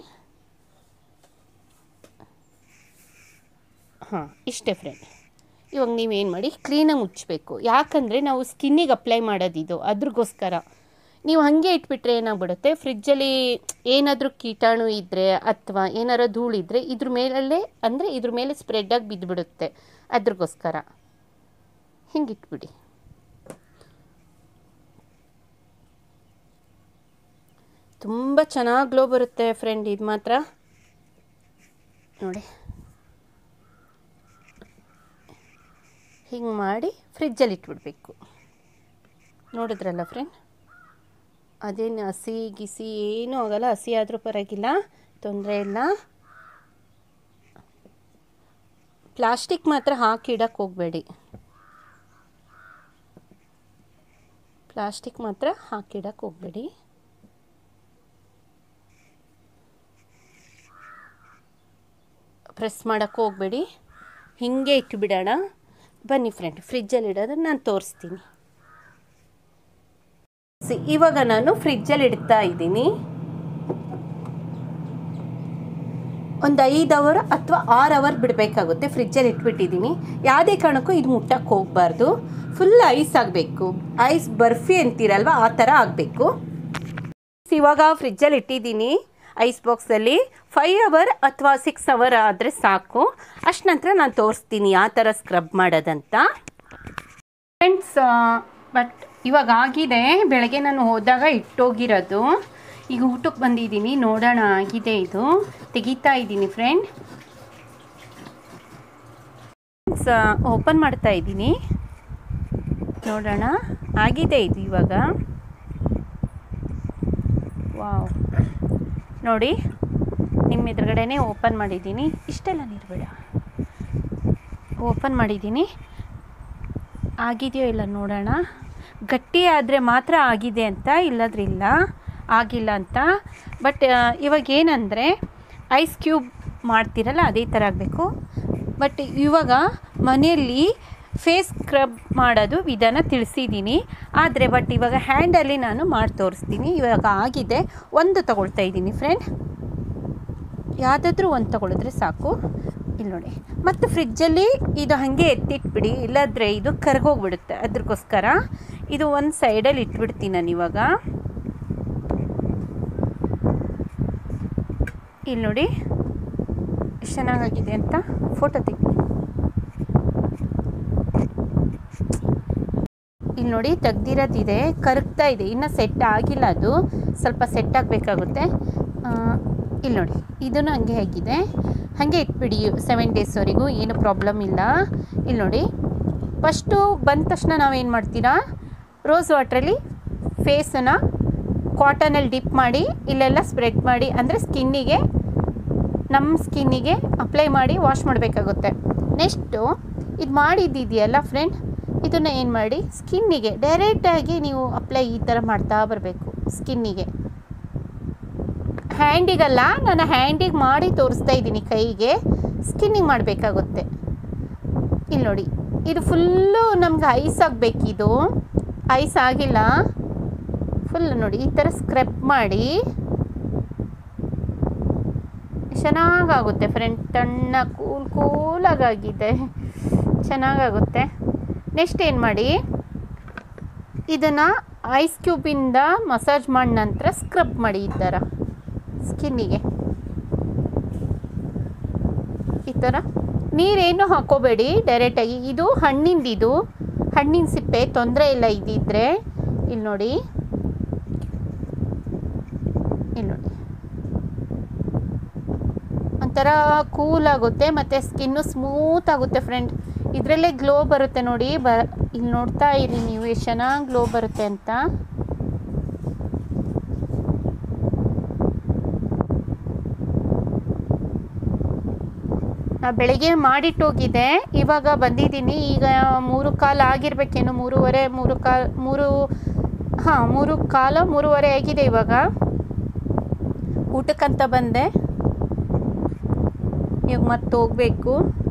ಹಾಂ ಇಷ್ಟೇ ಫ್ರೆಂಡ್ ಇವಾಗ ನೀವೇನು ಮಾಡಿ ಕ್ಲೀನಾಗಿ ಮುಚ್ಚಬೇಕು ಯಾಕಂದರೆ ನಾವು ಸ್ಕಿನ್ನಿಗೆ ಅಪ್ಲೈ ಮಾಡೋದಿದು ಅದ್ರಿಗೋಸ್ಕರ ನೀವು ಹಾಗೆ ಇಟ್ಬಿಟ್ರೆ ಏನಾಗ್ಬಿಡುತ್ತೆ ಫ್ರಿಜ್ಜಲ್ಲಿ ಏನಾದರೂ ಕೀಟಾಣು ಇದ್ದರೆ ಅಥವಾ ಏನಾರ ಧೂಳಿದ್ರೆ ಇದ್ರ ಮೇಲಲ್ಲೇ ಅಂದರೆ ಇದ್ರ ಮೇಲೆ ಸ್ಪ್ರೆಡ್ಡಾಗಿ ಬಿದ್ದುಬಿಡುತ್ತೆ ಅದ್ರಿಗೋಸ್ಕರ ಹಿಂಗೆ ಇಟ್ಬಿಡಿ ತುಂಬ ಚೆನ್ನಾಗಿ ಗ್ಲೋ ಬರುತ್ತೆ ಫ್ರೆಂಡ್ ಇದು ಮಾತ್ರ ನೋಡಿ ಹಿಂಗೆ ಮಾಡಿ ಫ್ರಿಜ್ಜಲ್ಲಿ ಇಟ್ಬಿಡ್ಬೇಕು ನೋಡಿದ್ರಲ್ಲ ಫ್ರೆಂಡ್ ಅದೇನು ಹಸಿ ಗಿಸಿ ಏನೂ ಆಗಲ್ಲ ಹಸಿ ಆದರೂ ಪರವಾಗಿಲ್ಲ ತೊಂದರೆ ಇಲ್ಲ ಪ್ಲಾಸ್ಟಿಕ್ ಮಾತ್ರ ಹಾಕಿ ಇಡಕ್ಕೆ ಹೋಗಬೇಡಿ ಪ್ಲಾಸ್ಟಿಕ್ ಮಾತ್ರ ಹಾಕಿಡಕ್ಕೆ ಹೋಗಬೇಡಿ ಪ್ರೆಸ್ ಮಾಡೋಕ್ಕೆ ಹೋಗಬೇಡಿ ಹೀಗೆ ಇಟ್ಬಿಡೋಣ ಬನ್ನಿ ಫ್ರೆಂಡ್ ಫ್ರಿಜ್ಜಲ್ಲಿ ಇಡೋದನ್ನು ನಾನು ತೋರಿಸ್ತೀನಿ ಸಿ ಇವಾಗ ನಾನು ಫ್ರಿಜ್ಜಲ್ಲಿ ಇಡ್ತಾ ಇದ್ದೀನಿ ಒಂದು ಐದು ಅವರ್ ಅಥವಾ ಆರು ಅವರ್ ಬಿಡಬೇಕಾಗುತ್ತೆ ಫ್ರಿಜ್ಜಲ್ಲಿ ಇಟ್ಬಿಟ್ಟಿದ್ದೀನಿ ಯಾವುದೇ ಕಾರಣಕ್ಕೂ ಇದು ಮುಟ್ಟಕ್ಕೆ ಹೋಗಬಾರ್ದು ಫುಲ್ ಐಸ್ ಆಗಬೇಕು ಐಸ್ ಬರ್ಫಿ ಅಂತೀರಲ್ವ ಆ ಥರ ಆಗಬೇಕು ಇವಾಗ ಫ್ರಿಜ್ಜಲ್ಲಿ ಇಟ್ಟಿದ್ದೀನಿ ಐಸ್ ಬಾಕ್ಸಲ್ಲಿ ಫೈವ್ ಅವರ್ ಅಥವಾ ಸಿಕ್ಸ್ ಅವರ್ ಆದರೆ ಸಾಕು ಅಷ್ಟು ನಂತರ ನಾನು ತೋರಿಸ್ತೀನಿ ಯಾವ ಥರ ಸ್ಕ್ರಬ್ ಮಾಡೋದಂತ ಫ್ರೆಂಡ್ಸ್ ಬಟ್ ಇವಾಗ ಆಗಿದೆ ಬೆಳಗ್ಗೆ ನಾನು ಹೋದಾಗ ಇಟ್ಟೋಗಿರೋದು ಈಗ ಊಟಕ್ಕೆ ಬಂದಿದ್ದೀನಿ ನೋಡೋಣ ಆಗಿದೆ ಇದು ತೆಗಿತಾ ಇದ್ದೀನಿ ಫ್ರೆಂಡ್ ಫ್ರೆಂಡ್ಸ್ ಓಪನ್ ಮಾಡ್ತಾ ಇದ್ದೀನಿ ನೋಡೋಣ ಆಗಿದೆ ಇದು ಇವಾಗ ವಾವ್ ನೋಡಿ ನಿಮ್ಮ ಎದುರುಗಡೆನೇ ಓಪನ್ ಮಾಡಿದ್ದೀನಿ ಇಷ್ಟೆಲ್ಲ ನೀರು ಬೇಡ ಓಪನ್ ಮಾಡಿದ್ದೀನಿ ಆಗಿದೆಯೋ ಇಲ್ಲ ನೋಡೋಣ ಗಟ್ಟಿ ಆದರೆ ಮಾತ್ರ ಆಗಿದೆ ಅಂತ ಇಲ್ಲದ್ರಿಲ್ಲ ಆಗಿಲ್ಲ ಅಂತ ಬಟ್ ಇವಾಗ ಏನಂದರೆ ಐಸ್ ಕ್ಯೂಬ್ ಮಾಡ್ತೀರಲ್ಲ ಅದೇ ಥರ ಆಗಬೇಕು ಬಟ್ ಇವಾಗ ಮನೆಯಲ್ಲಿ ಫೇಸ್ ಸ್ಕ್ರಬ್ ಮಾಡೋದು ವಿಧಾನ ತಿಳಿಸಿದ್ದೀನಿ ಆದರೆ ಬಟ್ ಇವಾಗ ಹ್ಯಾಂಡಲ್ಲಿ ನಾನು ಮಾಡಿ ತೋರಿಸ್ತೀನಿ ಇವಾಗ ಆಗಿದೆ ಒಂದು ತಗೊಳ್ತಾ ಇದ್ದೀನಿ ಫ್ರೆಂಡ್ ಯಾವುದಾದ್ರೂ ಒಂದು ತಗೊಳಿದ್ರೆ ಸಾಕು ಇಲ್ಲಿ ನೋಡಿ ಮತ್ತು ಫ್ರಿಜ್ಜಲ್ಲಿ ಇದು ಹಾಗೆ ಎತ್ತಿಟ್ಬಿಡಿ ಇಲ್ಲಾಂದರೆ ಇದು ಕರ್ಗೋಗ್ಬಿಡುತ್ತೆ ಅದಕ್ಕೋಸ್ಕರ ಇದು ಒಂದು ಸೈಡಲ್ಲಿ ಇಟ್ಬಿಡ್ತೀನಿ ನಾನು ಇವಾಗ ಇಲ್ಲಿ ನೋಡಿ ಎಷ್ಟು ಚೆನ್ನಾಗಾಗಿದೆ ಅಂತ ಫೋಟೋ ತೆಗಿ ಇಲ್ಲಿ ನೋಡಿ ತೆಗ್ದಿರೋದಿದೆ ಕರಗ್ತಾ ಇದೆ ಇನ್ನು ಸೆಟ್ ಆಗಿಲ್ಲ ಅದು ಸ್ವಲ್ಪ ಸೆಟ್ ಆಗಬೇಕಾಗುತ್ತೆ ಇಲ್ಲಿ ನೋಡಿ ಇದನ್ನು ಹಂಗೆ ಹೇಗಿದೆ ಹಾಗೆ ಇಟ್ಬಿಡಿ ಸೆವೆನ್ ಡೇಸ್ವರೆಗೂ ಏನು ಪ್ರಾಬ್ಲಮ್ ಇಲ್ಲ ಇಲ್ಲಿ ನೋಡಿ ಫಸ್ಟು ಬಂದ ತಕ್ಷಣ ನಾವೇನು ಮಾಡ್ತೀರಾ ರೋಸ್ ವಾಟ್ರಲ್ಲಿ ಫೇಸನ್ನು ಕಾಟನಲ್ಲಿ ಡಿಪ್ ಮಾಡಿ ಇಲ್ಲೆಲ್ಲ ಸ್ಪ್ರೆಡ್ ಮಾಡಿ ಅಂದರೆ ಸ್ಕಿನ್ನಿಗೆ ನಮ್ಮ ಸ್ಕಿನ್ನಿಗೆ ಅಪ್ಲೈ ಮಾಡಿ ವಾಶ್ ಮಾಡಬೇಕಾಗುತ್ತೆ ನೆಕ್ಸ್ಟು ಇದು ಮಾಡಿದ್ದಿದೆಯಲ್ಲ ಫ್ರೆಂಡ್ ಇದನ್ನು ಏನು ಮಾಡಿ ಸ್ಕಿನ್ನಿಗೆ ಡೈರೆಕ್ಟಾಗಿ ನೀವು ಅಪ್ಲೈ ಈ ಥರ ಮಾಡ್ತಾ ಬರಬೇಕು ಸ್ಕಿನ್ನಿಗೆ ಹ್ಯಾಂಡಿಗಲ್ಲ ನಾನು ಹ್ಯಾಂಡಿಗೆ ಮಾಡಿ ತೋರಿಸ್ತಾ ಇದ್ದೀನಿ ಕೈಗೆ ಸ್ಕಿನ್ನಿಗೆ ಮಾಡಬೇಕಾಗುತ್ತೆ ಇಲ್ಲಿ ನೋಡಿ ಇದು ಫುಲ್ಲು ನಮ್ಗೆ ಐಸ್ ಆಗಬೇಕಿದು ಐಸ್ ಆಗಿಲ್ಲ ಫುಲ್ ನೋಡಿ ಈ ಥರ ಸ್ಕ್ರಬ್ ಮಾಡಿ ಚೆನ್ನಾಗಾಗುತ್ತೆ ಫ್ರೆಂಡ್ ತಣ್ಣ ಕೂಲ್ ಕೂಲಾಗಾಗಿದೆ ಚೆನ್ನಾಗಾಗುತ್ತೆ ನೆಕ್ಸ್ಟ್ ಏನು ಮಾಡಿ ಇದನ್ನು ಐಸ್ ಕ್ಯೂಬಿಂದ ಮಸಾಜ್ ಮಾಡಿ ನಂತರ ಸ್ಕ್ರಬ್ ಮಾಡಿ ಈ ಥರ ಸ್ಕಿನ್ನಿಗೆ ಈ ಥರ ನೀರೇನು ಹಾಕೋಬೇಡಿ ಡೈರೆಕ್ಟಾಗಿ ಇದು ಹಣ್ಣಿಂದಿದು ಹಣ್ಣಿನ ಸಿಪ್ಪೆ ತೊಂದರೆ ಇಲ್ಲ ಇದ್ದಿದ್ರೆ ಇಲ್ಲಿ ನೋಡಿ ಇಲ್ಲಿ ನೋಡಿ ಒಂಥರ ಕೂಲ್ ಆಗುತ್ತೆ ಮತ್ತು ಸ್ಕಿನ್ನು ಸ್ಮೂತ್ ಆಗುತ್ತೆ ಫ್ರೆಂಡ್ ಇದರಲ್ಲೇ ಗ್ಲೋ ಬರುತ್ತೆ ನೋಡಿ ಬ ಇಲ್ಲಿ ನೋಡ್ತಾ ಇರಿ ನೀವು ಎಷ್ಟು ಚೆನ್ನಾಗಿ ಗ್ಲೋ ಬರುತ್ತೆ ಅಂತ ನಾ ಬೆಳಿಗ್ಗೆ ಮಾಡಿಟ್ಟೋಗಿದೆ ಇವಾಗ ಬಂದಿದ್ದೀನಿ ಈಗ ಮೂರು ಕಾಲು ಆಗಿರ್ಬೇಕೇನೋ ಮೂರುವರೆ ಮೂರು ಕಾಲು ಮೂರು ಹಾಂ ಮೂರು ಕಾಲ ಮೂರುವರೆ ಆಗಿದೆ ಇವಾಗ ಊಟಕ್ಕಂತ ಬಂದೆ ಈಗ ಮತ್ತೆ ಹೋಗಬೇಕು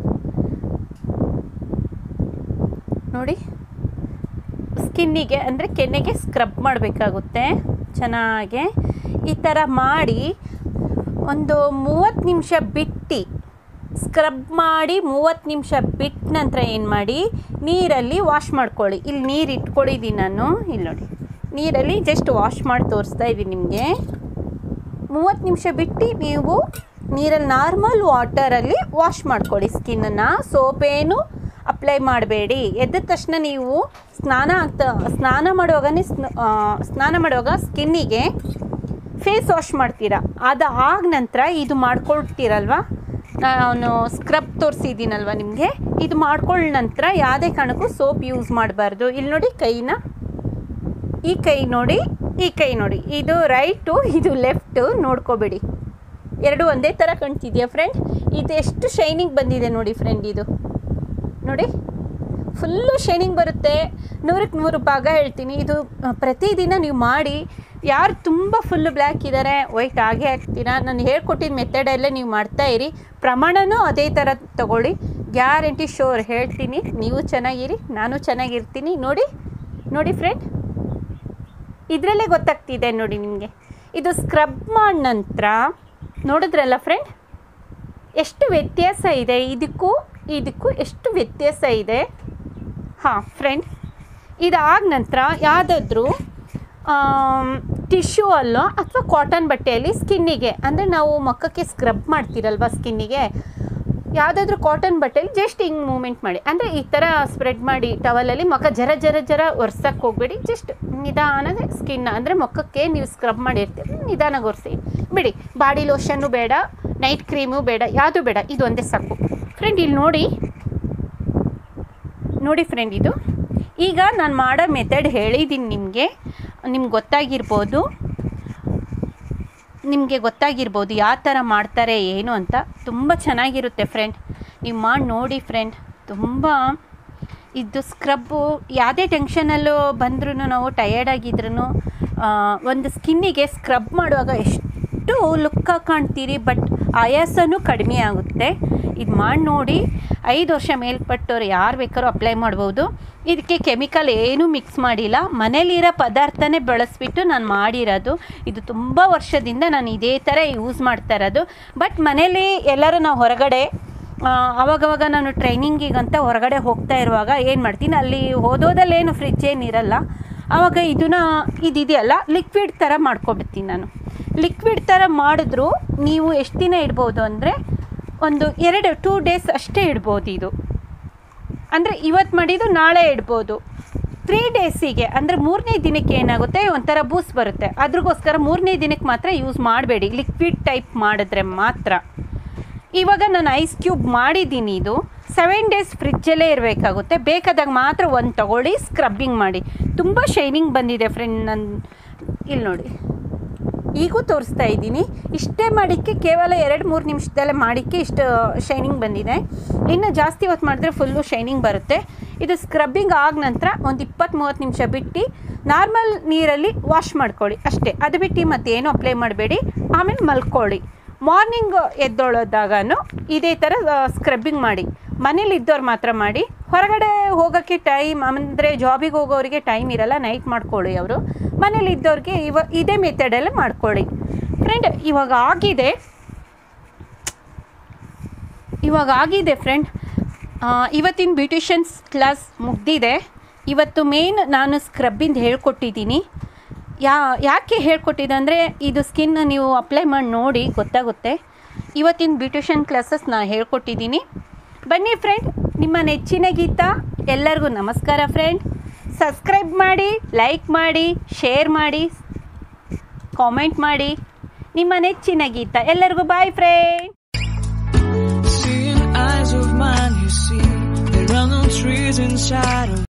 ನೋಡಿ ಸ್ಕಿನ್ನಿಗೆ ಅಂದರೆ ಕೆನ್ನೆಗೆ ಸ್ಕ್ರಬ್ ಮಾಡಬೇಕಾಗುತ್ತೆ ಚೆನ್ನಾಗೆ ಈ ಥರ ಮಾಡಿ ಒಂದು ಮೂವತ್ತು ನಿಮಿಷ ಬಿಟ್ಟು ಸ್ಕ್ರಬ್ ಮಾಡಿ ಮೂವತ್ತು ನಿಮಿಷ ಬಿಟ್ಟ ನಂತರ ಏನು ಮಾಡಿ ನೀರಲ್ಲಿ ವಾಶ್ ಮಾಡ್ಕೊಳ್ಳಿ ಇಲ್ಲಿ ನೀರು ಇಟ್ಕೊಂಡಿದ್ದೀನಿ ನಾನು ಇಲ್ಲಿ ನೋಡಿ ನೀರಲ್ಲಿ ಜಸ್ಟ್ ವಾಶ್ ಮಾಡಿ ತೋರಿಸ್ತಾ ಇದ್ದೀನಿ ನಿಮಗೆ ಮೂವತ್ತು ನಿಮಿಷ ಬಿಟ್ಟು ನೀವು ನೀರಲ್ಲಿ ನಾರ್ಮಲ್ ವಾಟರಲ್ಲಿ ವಾಶ್ ಮಾಡ್ಕೊಳ್ಳಿ ಸ್ಕಿನ್ನನ್ನು ಸೋಪೇನು ಅಪ್ಲೈ ಮಾಡಬೇಡಿ ಎದ್ದ ತಕ್ಷಣ ನೀವು ಸ್ನಾನ ಆಗ್ತಾ ಸ್ನಾನ ಮಾಡುವಾಗನೇ ಸ್ನಾನ ಮಾಡುವಾಗ ಸ್ಕಿನ್ನಿಗೆ ಫೇಸ್ ವಾಶ್ ಮಾಡ್ತೀರಾ ಅದು ಆಗ ನಂತರ ಇದು ಮಾಡ್ಕೊಳ್ತೀರಲ್ವ ನಾನು ಸ್ಕ್ರಬ್ ತೋರಿಸಿದ್ದೀನಲ್ವ ನಿಮಗೆ ಇದು ಮಾಡ್ಕೊಳ್ಳ ನಂತರ ಯಾವುದೇ ಕಾರಣಕ್ಕೂ ಸೋಪ್ ಯೂಸ್ ಮಾಡಬಾರ್ದು ಇಲ್ಲಿ ನೋಡಿ ಕೈನ ಈ ಕೈ ನೋಡಿ ಈ ಕೈ ನೋಡಿ ಇದು ರೈಟು ಇದು ಲೆಫ್ಟು ನೋಡ್ಕೋಬೇಡಿ ಎರಡು ಒಂದೇ ಥರ ಕಾಣ್ತಿದೆಯಾ ಫ್ರೆಂಡ್ ಇದು ಎಷ್ಟು ಶೈನಿಂಗ್ ಬಂದಿದೆ ನೋಡಿ ಫ್ರೆಂಡ್ ಇದು ನೋಡಿ ಫುಲ್ಲು ಶೈನಿಂಗ್ ಬರುತ್ತೆ ನೂರಕ್ಕೆ ನೂರು ಭಾಗ ಹೇಳ್ತೀನಿ ಇದು ಆ, ಪ್ರತಿದಿನ ನೀವು ಮಾಡಿ ಯಾರು ತುಂಬ ಫುಲ್ಲು ಬ್ಲ್ಯಾಕ್ ಇದ್ದಾರೆ ವೈಟ್ ಆಗೇ ಹಾಕ್ತೀರಾ ನಾನು ಹೇಳ್ಕೊಟ್ಟಿದ್ದ ಮೆಥಡಲ್ಲೇ ನೀವು ಮಾಡ್ತಾ ಇರಿ ಪ್ರಮಾಣನೂ ಅದೇ ಥರ ತಗೊಳ್ಳಿ ಗ್ಯಾರಂಟಿ ಶೋರ್ ಹೇಳ್ತೀನಿ ನೀವು ಚೆನ್ನಾಗಿರಿ ನಾನು ಚೆನ್ನಾಗಿರ್ತೀನಿ ನೋಡಿ ನೋಡಿ ಫ್ರೆಂಡ್ ಇದರಲ್ಲೇ ಗೊತ್ತಾಗ್ತಿದೆ ನೋಡಿ ನಿಮಗೆ ಇದು ಸ್ಕ್ರಬ್ ಮಾಡಿದ ನಂತರ ನೋಡಿದ್ರಲ್ಲ ಫ್ರೆಂಡ್ ಎಷ್ಟು ವ್ಯತ್ಯಾಸ ಇದೆ ಇದಕ್ಕೂ ಇದಕ್ಕೂ ಎಷ್ಟು ವ್ಯತ್ಯಾಸ ಇದೆ ಹಾಂ ಫ್ರೆಂಡ್ ಇದಾದ ನಂತರ ಯಾವುದಾದ್ರೂ ಟಿಶ್ಯೂ ಅಲ್ಲೋ ಅಥವಾ ಕಾಟನ್ ಬಟ್ಟೆಯಲ್ಲಿ ಸ್ಕಿನ್ನಿಗೆ ಅಂದರೆ ನಾವು ಮುಖಕ್ಕೆ ಸ್ಕ್ರಬ್ ಮಾಡ್ತೀರಲ್ವ ಸ್ಕಿನ್ನಿಗೆ ಯಾವುದಾದ್ರೂ ಕಾಟನ್ ಬಟ್ಟೆಲಿ ಜಸ್ಟ್ ಹಿಂಗೆ ಮೂಮೆಂಟ್ ಮಾಡಿ ಅಂದರೆ ಈ ಥರ ಸ್ಪ್ರೆಡ್ ಮಾಡಿ ಟವಲಲ್ಲಿ ಮುಖ ಜರ ಜರ ಜರ ಒರ್ಸಕ್ಕೆ ಹೋಗ್ಬೇಡಿ ಜಸ್ಟ್ ನಿಧಾನದ ಸ್ಕಿನ್ನ ಅಂದರೆ ಮುಖಕ್ಕೆ ನೀವು ಸ್ಕ್ರಬ್ ಮಾಡಿರ್ತೀರಿ ನಿಧಾನಕ್ಕೆ ಒರೆಸಿ ಬಿಡಿ ಬಾಡಿ ಲೋಷನ್ನು ಬೇಡ ನೈಟ್ ಕ್ರೀಮು ಬೇಡ ಯಾವುದು ಬೇಡ ಇದು ಒಂದೇ ಸಾಕು ಫ್ರೆಂಡ್ ಇಲ್ಲಿ ನೋಡಿ ನೋಡಿ ಫ್ರೆಂಡ್ ಇದು ಈಗ ನಾನು ಮಾಡೋ ಮೆಥಡ್ ಹೇಳಿದ್ದೀನಿ ನಿಮಗೆ ನಿಮ್ಗೆ ಗೊತ್ತಾಗಿರ್ಬೋದು ನಿಮಗೆ ಗೊತ್ತಾಗಿರ್ಬೋದು ಯಾವ ಥರ ಮಾಡ್ತಾರೆ ಏನು ಅಂತ ತುಂಬ ಚೆನ್ನಾಗಿರುತ್ತೆ ಫ್ರೆಂಡ್ ನೀವು ಮಾಡಿ ನೋಡಿ ಫ್ರೆಂಡ್ ತುಂಬ ಇದು ಸ್ಕ್ರಬ್ಬು ಯಾವುದೇ ಟೆನ್ಷನಲ್ಲೂ ಬಂದ್ರೂ ನಾವು ಟಯರ್ಡ್ ಆಗಿದ್ರೂ ಒಂದು ಸ್ಕಿನ್ನಿಗೆ ಸ್ಕ್ರಬ್ ಮಾಡುವಾಗ ಎಷ್ಟು ಲುಕ್ಕಾಗಿ ಕಾಣ್ತೀರಿ ಬಟ್ ಆಯಾಸನೂ ಕಡಿಮೆ ಆಗುತ್ತೆ ಇದು ಮಾಡಿ ನೋಡಿ ಐದು ವರ್ಷ ಮೇಲ್ಪಟ್ಟವ್ರು ಯಾರು ಬೇಕಾದ್ರೂ ಅಪ್ಲೈ ಮಾಡ್ಬೋದು ಇದಕ್ಕೆ ಕೆಮಿಕಲ್ ಏನೂ ಮಿಕ್ಸ್ ಮಾಡಿಲ್ಲ ಮನೇಲಿರೋ ಪದಾರ್ಥನೇ ಬಳಸ್ಬಿಟ್ಟು ನಾನು ಮಾಡಿರೋದು ಇದು ತುಂಬ ವರ್ಷದಿಂದ ನಾನು ಇದೇ ಥರ ಯೂಸ್ ಮಾಡ್ತಾ ಇರೋದು ಬಟ್ ಮನೇಲಿ ಎಲ್ಲರೂ ನಾವು ಹೊರಗಡೆ ಆ, ಅವಾಗವಾಗ ನಾನು ಟ್ರೈನಿಂಗಿಗಂತ ಹೊರಗಡೆ ಹೋಗ್ತಾ ಇರುವಾಗ ಏನು ಮಾಡ್ತೀನಿ ಅಲ್ಲಿ ಓದೋದಲ್ಲೇನು ಫ್ರಿಜ್ ಏನಿರಲ್ಲ ಆವಾಗ ಇದನ್ನ ಇದಿದೆಯಲ್ಲ ಲಿಕ್ವಿಡ್ ಥರ ಮಾಡ್ಕೊಬಿಡ್ತೀನಿ ನಾನು ಲಿಕ್ವಿಡ್ ಥರ ಮಾಡಿದ್ರು ನೀವು ಎಷ್ಟು ದಿನ ಇಡ್ಬೋದು ಅಂದರೆ ಒಂದು ಎರಡು ಟೂ ಡೇಸ್ ಅಷ್ಟೇ ಇಡ್ಬೋದು ಇದು ಅಂದರೆ ಇವತ್ತು ಮಾಡಿದ್ದು ನಾಳೆ ಇಡ್ಬೋದು ತ್ರೀ ಡೇಸಿಗೆ ಅಂದರೆ ಮೂರನೇ ದಿನಕ್ಕೆ ಏನಾಗುತ್ತೆ ಒಂಥರ ಬೂಸ್ ಬರುತ್ತೆ ಅದ್ರಗೋಸ್ಕರ ಮೂರನೇ ದಿನಕ್ಕೆ ಮಾತ್ರ ಯೂಸ್ ಮಾಡಬೇಡಿ ಲಿಕ್ವಿಡ್ ಟೈಪ್ ಮಾಡಿದ್ರೆ ಮಾತ್ರ ಇವಾಗ ನಾನು ಐಸ್ ಕ್ಯೂಬ್ ಮಾಡಿದ್ದೀನಿ ಇದು ಸೆವೆನ್ ಡೇಸ್ ಫ್ರಿಜ್ಜಲ್ಲೇ ಇರಬೇಕಾಗುತ್ತೆ ಬೇಕಾದಾಗ ಮಾತ್ರ ಒಂದು ತಗೊಳ್ಳಿ ಸ್ಕ್ರಬ್ಬಿಂಗ್ ಮಾಡಿ ತುಂಬ ಶೈನಿಂಗ್ ಬಂದಿದೆ ಫ್ರೆಂಡ್ ನನ್ನ ಇಲ್ಲಿ ನೋಡಿ ಈಗೂ ತೋರಿಸ್ತಾ ಇದ್ದೀನಿ ಇಷ್ಟೇ ಮಾಡಿಕ್ಕೆ ಕೇವಲ ಎರಡು ಮೂರು ನಿಮಿಷದಲ್ಲೇ ಮಾಡಿಕ್ಕೆ ಇಷ್ಟು ಶೈನಿಂಗ್ ಬಂದಿದೆ ಇನ್ನು ಜಾಸ್ತಿ ಹೊತ್ತು ಮಾಡಿದ್ರೆ ಫುಲ್ಲು ಶೈನಿಂಗ್ ಬರುತ್ತೆ ಇದು ಸ್ಕ್ರಬ್ಬಿಂಗ್ ಆದ ನಂತರ ಒಂದು ಇಪ್ಪತ್ತು ಮೂವತ್ತು ನಿಮಿಷ ಬಿಟ್ಟು ನಾರ್ಮಲ್ ನೀರಲ್ಲಿ ವಾಶ್ ಮಾಡ್ಕೊಳ್ಳಿ ಅಷ್ಟೇ ಅದು ಬಿಟ್ಟು ಮತ್ತೇನು ಅಪ್ಲೈ ಮಾಡಬೇಡಿ ಆಮೇಲೆ ಮಲ್ಕೊಳ್ಳಿ ಮಾರ್ನಿಂಗ್ ಎದ್ದೊಳೋದಾಗನು ಇದೇ ಥರ ಸ್ಕ್ರಬ್ಬಿಂಗ್ ಮಾಡಿ ಮನೇಲಿ ಇದ್ದವ್ರು ಮಾತ್ರ ಮಾಡಿ ಹೊರಗಡೆ ಹೋಗೋಕ್ಕೆ ಟೈಮ್ ಅಂದರೆ ಜಾಬಿಗೆ ಹೋಗೋರಿಗೆ ಟೈಮ್ ಇರಲ್ಲ ನೈಟ್ ಮಾಡ್ಕೊಳ್ಳಿ ಅವರು ಮನೇಲಿ ಇದ್ದವ್ರಿಗೆ ಇವ ಇದೇ ಮೆಥಡಲ್ಲೇ ಮಾಡ್ಕೊಳ್ಳಿ ಫ್ರೆಂಡ್ ಇವಾಗ ಆಗಿದೆ ಇವಾಗ ಆಗಿದೆ ಫ್ರೆಂಡ್ ಇವತ್ತಿನ ಬ್ಯೂಟಿಷಿಯನ್ಸ್ ಕ್ಲಾಸ್ ಮುಗ್ದಿದೆ ಇವತ್ತು ಮೇನ್ ನಾನು ಸ್ಕ್ರಬ್ಬಿಂದ ಹೇಳ್ಕೊಟ್ಟಿದ್ದೀನಿ ಯಾ ಯಾಕೆ ಹೇಳ್ಕೊಟ್ಟಿದ್ದೆ ಅಂದರೆ ಇದು ಸ್ಕಿನ್ ನೀವು ಅಪ್ಲೈ ಮಾಡಿ ನೋಡಿ ಗೊತ್ತಾಗುತ್ತೆ ಇವತ್ತಿನ ಬ್ಯೂಟಿಷಿಯನ್ ಕ್ಲಾಸಸ್ ನಾನು ಹೇಳ್ಕೊಟ್ಟಿದ್ದೀನಿ ಬನ್ನಿ ಫ್ರೆಂಡ್ ನಿಮ್ಮ ನೆಚ್ಚಿನ ಗೀತ ಎಲ್ಲರಿಗೂ ನಮಸ್ಕಾರ ಫ್ರೆಂಡ್ ಸಬ್ಸ್ಕ್ರೈಬ್ ಮಾಡಿ ಲೈಕ್ ಮಾಡಿ ಶೇರ್ ಮಾಡಿ ಕಾಮೆಂಟ್ ಮಾಡಿ ನಿಮ್ಮ ನೆಚ್ಚಿನ ಗೀತ ಎಲ್ಲರಿಗೂ bye friend Seeing eyes of mine, you see, there are no trees inside of